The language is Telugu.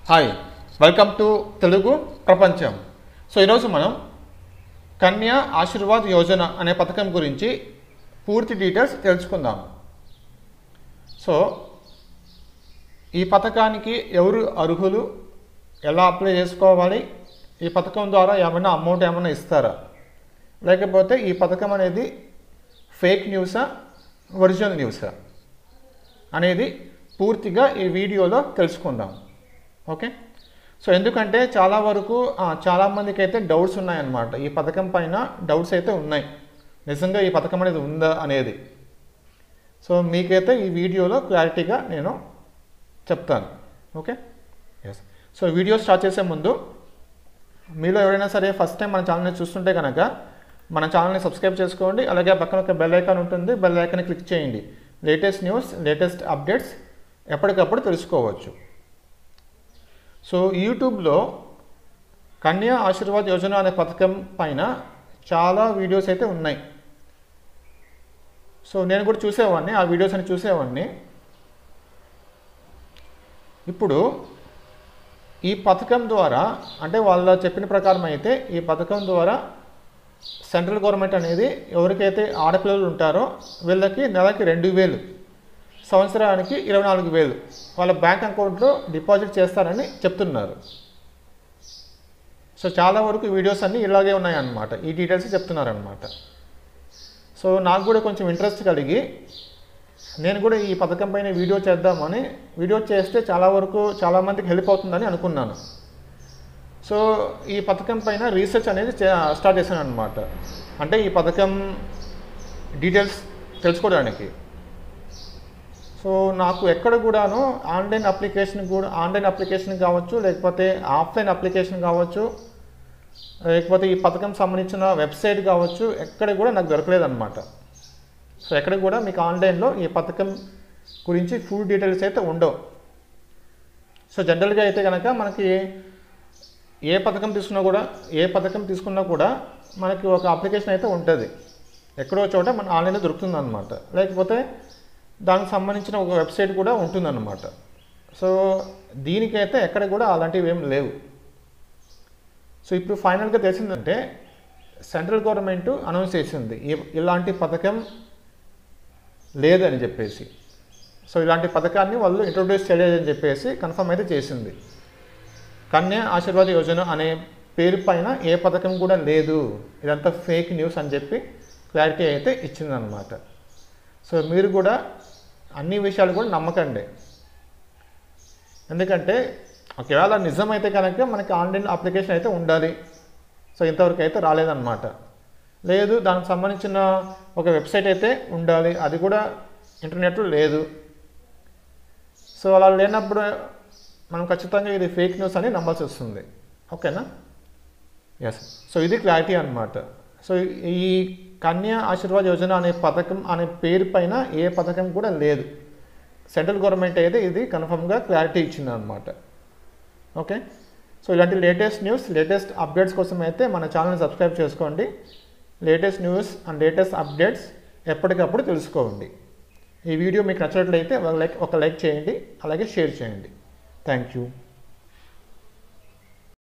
హాయ్ వెల్కమ్ టు తెలుగు ప్రపంచం సో ఈరోజు మనం కన్యా ఆశీర్వాద్ యోజన అనే పథకం గురించి పూర్తి డీటెయిల్స్ తెలుసుకుందాం సో ఈ పథకానికి ఎవరు అర్హులు ఎలా అప్లై చేసుకోవాలి ఈ పథకం ద్వారా ఏమైనా అమౌంట్ ఏమైనా ఇస్తారా లేకపోతే ఈ పథకం అనేది ఫేక్ న్యూసా ఒరిజినల్ న్యూసా అనేది పూర్తిగా ఈ వీడియోలో తెలుసుకుందాం ఓకే సో ఎందుకంటే చాలా వరకు ఆ, చాలామందికి అయితే డౌట్స్ ఉన్నాయన్నమాట ఈ పథకం పైన డౌట్స్ అయితే ఉన్నాయి నిజంగా ఈ పథకం అనేది ఉందా అనేది సో మీకైతే ఈ వీడియోలో క్లారిటీగా నేను చెప్తాను okay yes so video start చేసే ముందు మీలో ఎవరైనా సరే ఫస్ట్ టైం మన ఛానల్ని చూస్తుంటే కనుక మన ఛానల్ని సబ్స్క్రైబ్ చేసుకోండి అలాగే పక్కన ఒక బెల్ ఐకాన్ ఉంటుంది బెల్ ఐకాన్ క్లిక్ చేయండి లేటెస్ట్ న్యూస్ లేటెస్ట్ అప్డేట్స్ ఎప్పటికప్పుడు తెలుసుకోవచ్చు సో యూట్యూబ్లో కన్యా ఆశీర్వాద్ యోజన అనే పథకం పైన చాలా వీడియోస్ అయితే ఉన్నాయి సో నేను కూడా చూసేవాడిని ఆ వీడియోస్ అని చూసేవాడిని ఇప్పుడు ఈ పథకం ద్వారా అంటే వాళ్ళ చెప్పిన ప్రకారం అయితే ఈ పథకం ద్వారా సెంట్రల్ గవర్నమెంట్ అనేది ఎవరికైతే ఆడపిల్లలు ఉంటారో వీళ్ళకి నెలకి రెండు వేలు సంవత్సరానికి ఇరవై నాలుగు వేలు వాళ్ళ బ్యాంక్ అకౌంట్లో డిపాజిట్ చేస్తారని చెప్తున్నారు సో చాలా వరకు వీడియోస్ అన్నీ ఇలాగే ఉన్నాయన్నమాట ఈ డీటెయిల్స్ చెప్తున్నారనమాట సో నాకు కూడా కొంచెం ఇంట్రెస్ట్ కలిగి నేను కూడా ఈ పథకం పైన వీడియో చేద్దామని వీడియో చేస్తే చాలా వరకు చాలామందికి హెల్ప్ అవుతుందని అనుకున్నాను సో ఈ పథకం పైన రీసెర్చ్ అనేది చే- స్టార్ట్ చేశాను అనమాట అంటే ఈ పథకం డీటెయిల్స్ తెలుసుకోవడానికి సో నాకు ఎక్కడ కూడాను ఆన్లైన్ అప్లికేషన్ కూడా ఆన్లైన్ అప్లికేషన్ కావచ్చు లేకపోతే ఆఫ్లైన్ అప్లికేషన్ కావచ్చు లేకపోతే ఈ పథకం సంబంధించిన వెబ్సైట్ కావచ్చు ఎక్కడ కూడా నాకు దొరకలేదన్నమాట సో ఎక్కడ కూడా మీకు ఆన్లైన్లో ఈ పథకం గురించి ఫుల్ డీటెయిల్స్ అయితే ఉండవు సో జనరల్గా అయితే కనుక మనకి ఏ పథకం తీసుకున్నా కూడా ఏ పథకం తీసుకున్నా కూడా మనకి ఒక అప్లికేషన్ అయితే ఉంటుంది ఎక్కడో చోట మన ఆన్లైన్లో దొరుకుతుంది అనమాట లేకపోతే దానికి సంబంధించిన ఒక వెబ్సైట్ కూడా ఉంటుందన్నమాట సో దీనికైతే ఎక్కడ కూడా అలాంటివి ఏం లేవు సో ఇప్పుడు ఫైనల్గా తెలిసిందంటే సెంట్రల్ గవర్నమెంట్ అనౌన్స్ చేసింది ఈ- ఇలాంటి పథకం లేదని చెప్పేసి సో ఇలాంటి పథకాన్ని వాళ్ళు ఇంట్రొడ్యూస్ చేయలేదని చెప్పేసి కన్ఫర్మ్ అయితే చేసింది కన్యా ఆశీర్వాద యోజన అనే పేరు పైన ఏ పథకం కూడా లేదు ఇదంతా ఫేక్ న్యూస్ అని చెప్పి క్లారిటీ అయితే ఇచ్చిందనమాట సో మీరు కూడా అన్ని విషయాలు కూడా నమ్మకండి ఎందుకంటే ఒకవేళ నిజమైతే కనుక మనకి ఆన్లైన్ అప్లికేషన్ అయితే ఉండాలి సో ఇంతవరకు అయితే రాలేదన్నమాట లేదు దానికి సంబంధించిన ఒక వెబ్సైట్ అయితే ఉండాలి అది కూడా ఇంటర్నెట్లో లేదు సో అలా లేనప్పుడు మనం ఖచ్చితంగా ఇది ఫేక్ న్యూస్ అని నమ్మాల్సి వస్తుంది ఓకేనా ఎస్ సో ఇది క్లారిటీ అన్నమాట సో ఈ కన్యా ఆశీర్వాద్ యోజన అనే పథకం అనే పేరు పైన ఏ పథకం కూడా లేదు సెంట్రల్ గవర్నమెంట్ అయితే ఇది కన్ఫర్మ్గా క్లారిటీ ఇచ్చింది అనమాట ఓకే సో ఇలాంటి లేటెస్ట్ న్యూస్ లేటెస్ట్ అప్డేట్స్ కోసం అయితే మన ఛానల్ని సబ్స్క్రైబ్ చేసుకోండి latest news and latest updates ఎప్పటికప్పుడు తెలుసుకోండి ఈ వీడియో మీకు నచ్చినట్లయితే ఒక లైక్ ఒక లైక్ చేయండి అలాగే షేర్ చేయండి థ్యాంక్ యూ